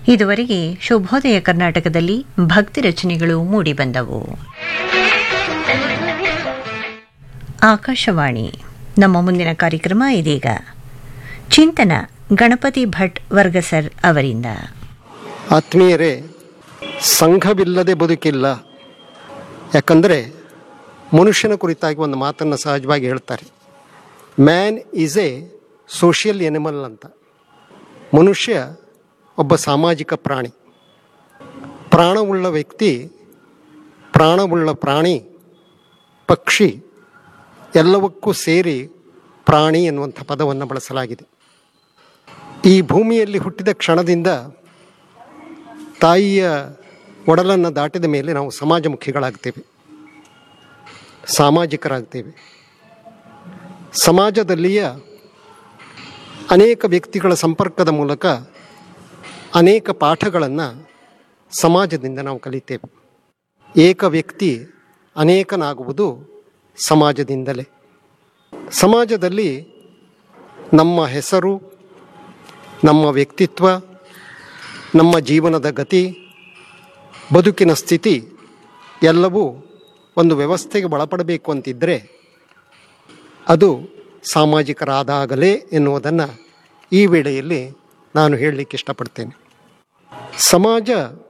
ಇದುವರೆಗೆ ಶುಭೋದಯ ಕರ್ನಾಟಕದಲ್ಲಿ ಭಕ್ತಿ ರಚನೆಗಳು ಮೂಡಿಬಂದವು ಆಕಾಶವಾಣಿ ನಮ್ಮ ಮುಂದಿನ ಕಾರ್ಯಕ್ರಮ ಇದೀಗ ಚಿಂತನ ಗಣಪತಿ ಭಟ್ ವರ್ಗಸರ್ ಅವರಿಂದ ಆತ್ಮೀಯರೇ ಸಂಘವಿಲ್ಲದೆ ಬದುಕಿಲ್ಲ ಯಾಕಂದರೆ ಮನುಷ್ಯನ ಕುರಿತಾಗಿ ಒಂದು ಮಾತನ್ನು ಸಹಜವಾಗಿ ಹೇಳ್ತಾರೆ man is a social animal ಅಂತ ಮನುಷ್ಯ ಒಬ್ಬ ಸಾಮಾಜಿಕ ಪ್ರಾಣಿ ಪ್ರಾಣವುಳ್ಳ ವ್ಯಕ್ತಿ ಪ್ರಾಣವುಳ್ಳ ಪ್ರಾಣಿ ಪಕ್ಷಿ ಎಲ್ಲವಕ್ಕೂ ಸೇರಿ ಪ್ರಾಣಿ ಎನ್ನುವಂಥ ಪದವನ್ನು ಬಳಸಲಾಗಿದೆ ಈ ಭೂಮಿಯಲ್ಲಿ ಹುಟ್ಟಿದ ಕ್ಷಣದಿಂದ ತಾಯಿಯ ಒಡಲನ್ನು ದಾಟಿದ ಮೇಲೆ ನಾವು ಸಮಾಜಮುಖಿಗಳಾಗ್ತೇವೆ ಸಾಮಾಜಿಕರಾಗ್ತೇವೆ ಸಮಾಜದಲ್ಲಿಯ ಅನೇಕ ವ್ಯಕ್ತಿಗಳ ಸಂಪರ್ಕದ ಮೂಲಕ ಅನೇಕ ಪಾಠಗಳನ್ನು ಸಮಾಜದಿಂದ ನಾವು ಕಲಿತೇವೆ ಏಕ ವ್ಯಕ್ತಿ ಅನೇಕನಾಗುವುದು ಸಮಾಜದಿಂದಲೇ ಸಮಾಜದಲ್ಲಿ ನಮ್ಮ ಹೆಸರು ನಮ್ಮ ವ್ಯಕ್ತಿತ್ವ ನಮ್ಮ ಜೀವನದ ಗತಿ ಬದುಕಿನ ಸ್ಥಿತಿ ಎಲ್ಲವೂ ಒಂದು ವ್ಯವಸ್ಥೆಗೆ ಒಳಪಡಬೇಕು ಅಂತಿದ್ದರೆ ಅದು ಸಾಮಾಜಿಕರಾದಾಗಲೇ ಎನ್ನುವುದನ್ನು ಈ ವೇಳೆಯಲ್ಲಿ ನಾನು ಹೇಳಲಿಕ್ಕೆ ಇಷ್ಟಪಡ್ತೇನೆ ಸಮಾಜ